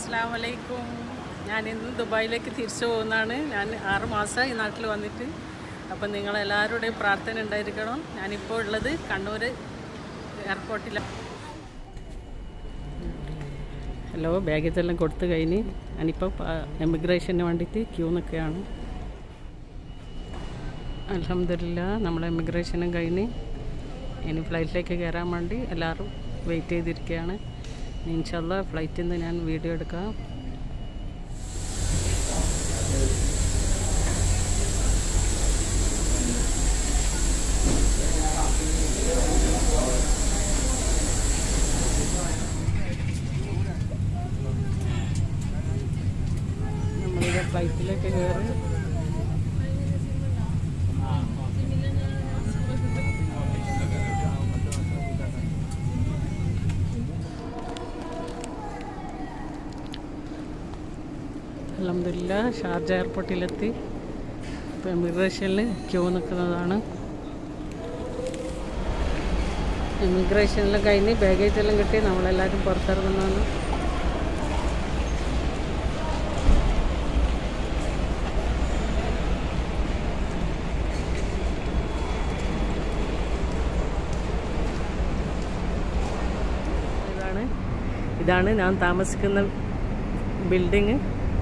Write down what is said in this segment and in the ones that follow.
അസ്സാം വലൈക്കും ഞാൻ ഇന്ന് ദുബായിലേക്ക് തിരിച്ചു പോകുന്നതാണ് ഞാൻ ആറ് മാസമായി ഈ നാട്ടിൽ വന്നിട്ട് അപ്പം നിങ്ങളെല്ലാവരുടെയും പ്രാർത്ഥന ഉണ്ടായിരിക്കണം ഞാനിപ്പോൾ ഉള്ളത് കണ്ണൂർ എയർപോർട്ടിലാണ് ഹലോ ബാഗേജ് എല്ലാം കൊടുത്തു കഴിഞ്ഞ് ഞാനിപ്പോൾ എമിഗ്രേഷന് വേണ്ടിയിട്ട് ക്യൂ നിൽക്കുകയാണ് അലഹമില്ല നമ്മൾ എമിഗ്രേഷനും കഴിഞ്ഞ് ഇനി ഫ്ലൈറ്റിലേക്ക് കയറാൻ വേണ്ടി എല്ലാവരും വെയിറ്റ് ചെയ്തിരിക്കുകയാണ് ഇൻഷല്ല ഫ്ലൈറ്റിൽ നിന്ന് ഞാൻ വീഡിയോ എടുക്കാം നമ്മളിത് ഫ്ലൈറ്റിലേക്ക് കയറി അലഹമില്ല ഷാർജ എയർപോർട്ടിലെത്തി ഇപ്പോൾ എമിഗ്രേഷനിൽ ക്യൂ നിൽക്കുന്നതാണ് എമിഗ്രേഷനിലും കഴിഞ്ഞ് ബാഗേജ് എല്ലാം കിട്ടി നമ്മളെല്ലാവരും പുറത്തിറങ്ങുന്നതാണ് ഇതാണ് ഇതാണ് ഞാൻ താമസിക്കുന്ന ബിൽഡിങ്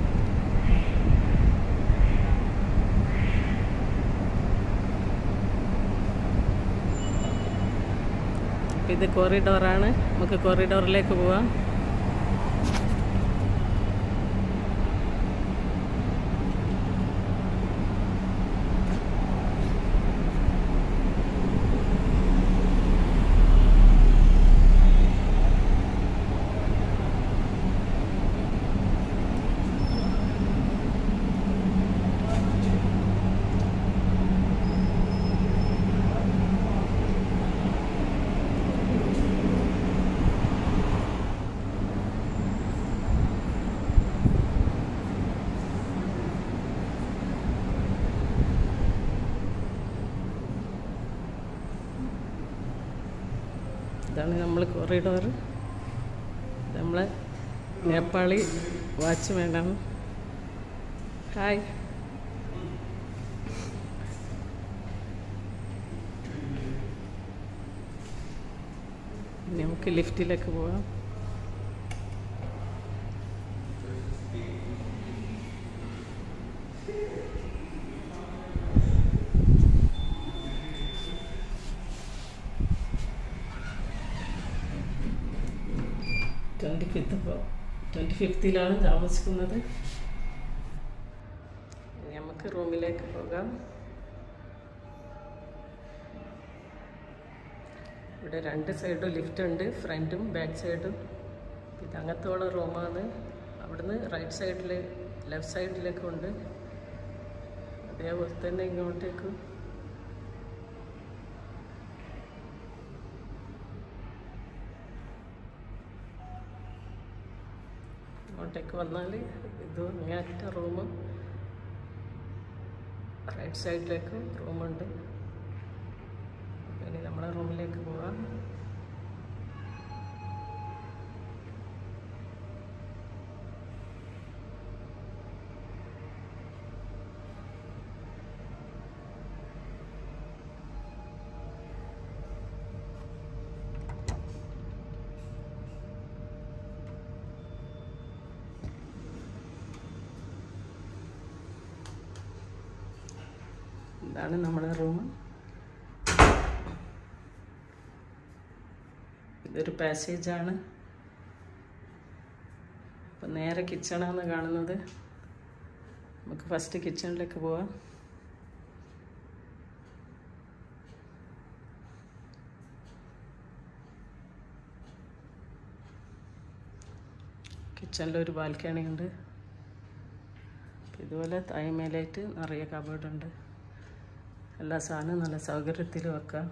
ഇത് കോറിഡോറാണ് നമുക്ക് കോറിഡോറിലേക്ക് പോവാം ഇതാണ് നമ്മൾ കോറിഡോർ നമ്മളെ നേപ്പാളി വാച്ച്മാനാണ് ഹായ് ഇനി നമുക്ക് ലിഫ്റ്റിലേക്ക് പോവാം ട്വൻറ്റി ഫിഫ്ത്ത് ട്വൻറ്റി ഫിഫ്ത്തിലാണ് താമസിക്കുന്നത് ഇനി നമുക്ക് റൂമിലേക്ക് പോകാം ഇവിടെ രണ്ട് സൈഡും ലിഫ്റ്റ് ഉണ്ട് ഫ്രണ്ടും ബാക്ക് സൈഡും ഇത് അങ്ങനത്തോളം റൂമാണ് അവിടുന്ന് റൈറ്റ് സൈഡിൽ ലെഫ്റ്റ് സൈഡിലേക്കും ഉണ്ട് അതേപോലെ തന്നെ ഇങ്ങോട്ടേക്കും ഇങ്ങോട്ടേക്ക് വന്നാൽ ഇത് അങ്ങേറ്റ റൂം റൈറ്റ് സൈഡിലേക്ക് റൂമുണ്ട് ഇനി നമ്മളെ റൂമിലേക്ക് പോവാം ഇതാണ് നമ്മുടെ റൂം ഇതൊരു പാസേജാണ് അപ്പം നേരെ കിച്ചണാണ് കാണുന്നത് നമുക്ക് ഫസ്റ്റ് കിച്ചണിലേക്ക് പോവാം കിച്ചണിലൊരു ബാൽക്കണി ഉണ്ട് ഇതുപോലെ തായ്മേലായിട്ട് നിറയെ കബോർഡുണ്ട് എല്ലാ സാധനവും നല്ല സൗകര്യത്തിൽ വെക്കാം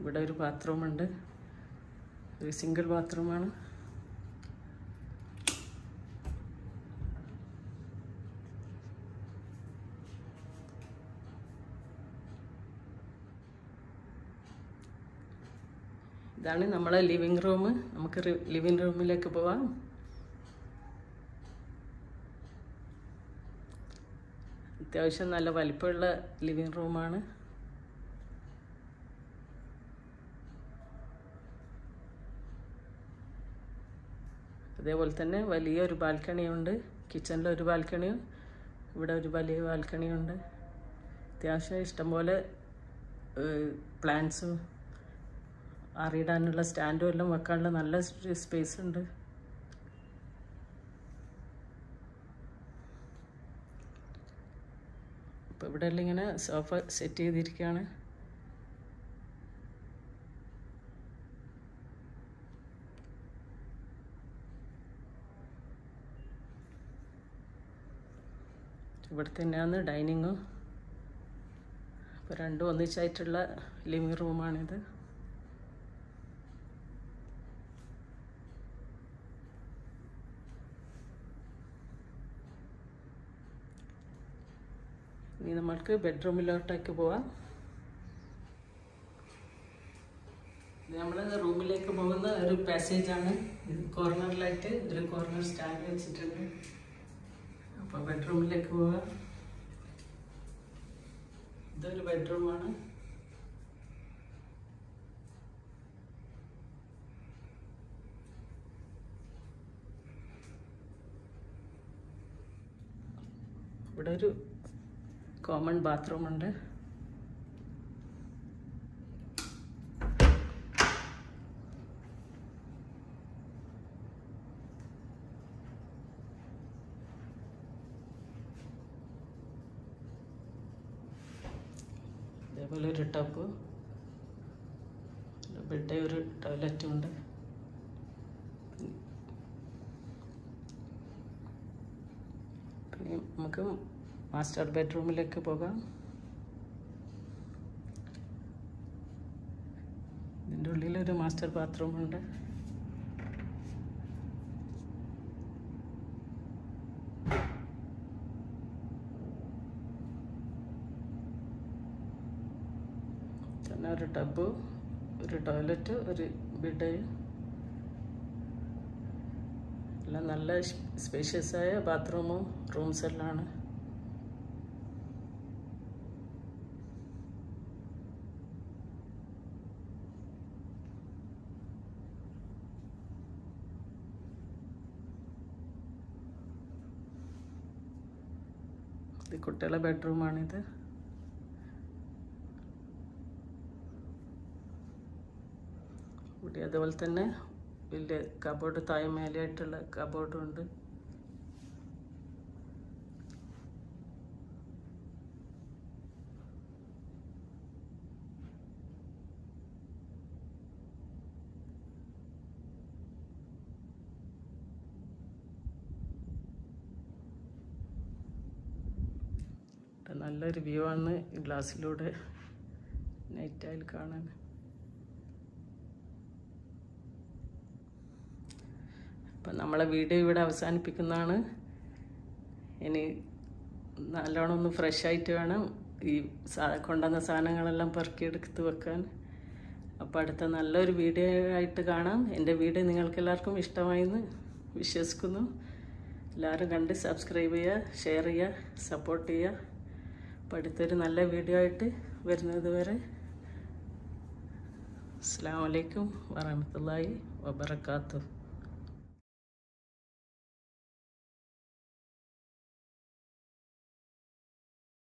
ഇവിടെ ഒരു ബാത്റൂമുണ്ട് ഒരു സിംഗിൾ ബാത്റൂമാണ് ഇതാണ് നമ്മളെ ലിവിങ് റൂം നമുക്ക് ലിവിങ് റൂമിലേക്ക് പോവാം അത്യാവശ്യം നല്ല വലിപ്പമുള്ള ലിവിങ് റൂമാണ് അതേപോലെ തന്നെ വലിയൊരു ബാൽക്കണിയുണ്ട് കിച്ചണിൽ ഒരു ബാൽക്കണിയും ഇവിടെ ഒരു വലിയ ബാൽക്കണിയുണ്ട് അത്യാവശ്യം ഇഷ്ടംപോലെ പ്ലാന്റ്സും അറിയിടാനുള്ള സ്റ്റാൻഡും എല്ലാം വെക്കാനുള്ള നല്ല സ്പേസ് ഉണ്ട് അപ്പോൾ ഇവിടെ എല്ലാം ഇങ്ങനെ സോഫ സെറ്റ് ചെയ്തിരിക്കുകയാണ് ഇവിടെ തന്നെയാണ് ഡൈനിങ്ങും അപ്പോൾ രണ്ടും ഒന്നിച്ചായിട്ടുള്ള ലിവിങ് റൂമാണിത് ഇനി നമ്മൾക്ക് ബെഡ്റൂമിലോട്ടേക്ക് പോവാം നമ്മൾ റൂമിലേക്ക് പോകുന്ന ഒരു പാസേജ് ആണ് ഇത് കോർണറിലായിട്ട് ഒരു കോർണർ സ്റ്റാൻഡ് വെച്ചിട്ടുണ്ട് അപ്പോൾ ബെഡ്റൂമിലേക്ക് പോവാം ഇതൊരു ബെഡ്റൂമാണ് ഇവിടെ ഒരു കോമൺ ബാത്റൂം ഉണ്ട് അതേപോലെ ഒരു ടബ് ബെഡ് ഒരു ടോയ്ലറ്റും ഉണ്ട് പിന്നെ നമുക്ക് മാസ്റ്റർ ബെഡ്റൂമിലേക്ക് പോകാം ഇതിൻ്റെ ഉള്ളിൽ ഒരു മാസ്റ്റർ ബാത്റൂം ഉണ്ട് തന്നെ ഒരു ടബ് ഒരു ടോയ്ലറ്റ് ഒരു ബെഡ് എല്ലാം നല്ല സ്പേഷ്യസ് ആയ ബാത്റൂമും റൂംസ് എല്ലാം ആണ് ഇത് കുട്ടികളെ ബെഡ്റൂമാണിത് ഇവിടെ അതുപോലെ തന്നെ വലിയ കബോർഡ് താഴെ മേലെയായിട്ടുള്ള കബോർഡും ഉണ്ട് ഇവിടെ നല്ലൊരു വ്യൂ ആണ് ഈ ഗ്ലാസ്സിലൂടെ നൈറ്റ് ആയാലും കാണാൻ അപ്പം നമ്മളെ വീഡിയോ ഇവിടെ അവസാനിപ്പിക്കുന്നതാണ് ഇനി നല്ലോണം ഒന്ന് ഫ്രഷ് ആയിട്ട് വേണം ഈ സാ കൊണ്ടുവന്ന സാധനങ്ങളെല്ലാം പെറുക്കിയെടുത്ത് വെക്കാൻ അപ്പോൾ അടുത്ത നല്ലൊരു വീഡിയോ ആയിട്ട് കാണാം എൻ്റെ വീഡിയോ നിങ്ങൾക്ക് എല്ലാവർക്കും ഇഷ്ടമായെന്ന് വിശ്വസിക്കുന്നു എല്ലാവരും കണ്ട് സബ്സ്ക്രൈബ് ചെയ്യുക ഷെയർ ചെയ്യുക സപ്പോർട്ട് ചെയ്യുക അപ്പോൾ അടുത്തൊരു നല്ല വീഡിയോ ആയിട്ട് വരുന്നത് വരെ അസ്സാം വലൈക്കും വറഹമത്തല്ലാഹി വബർക്കാത്തു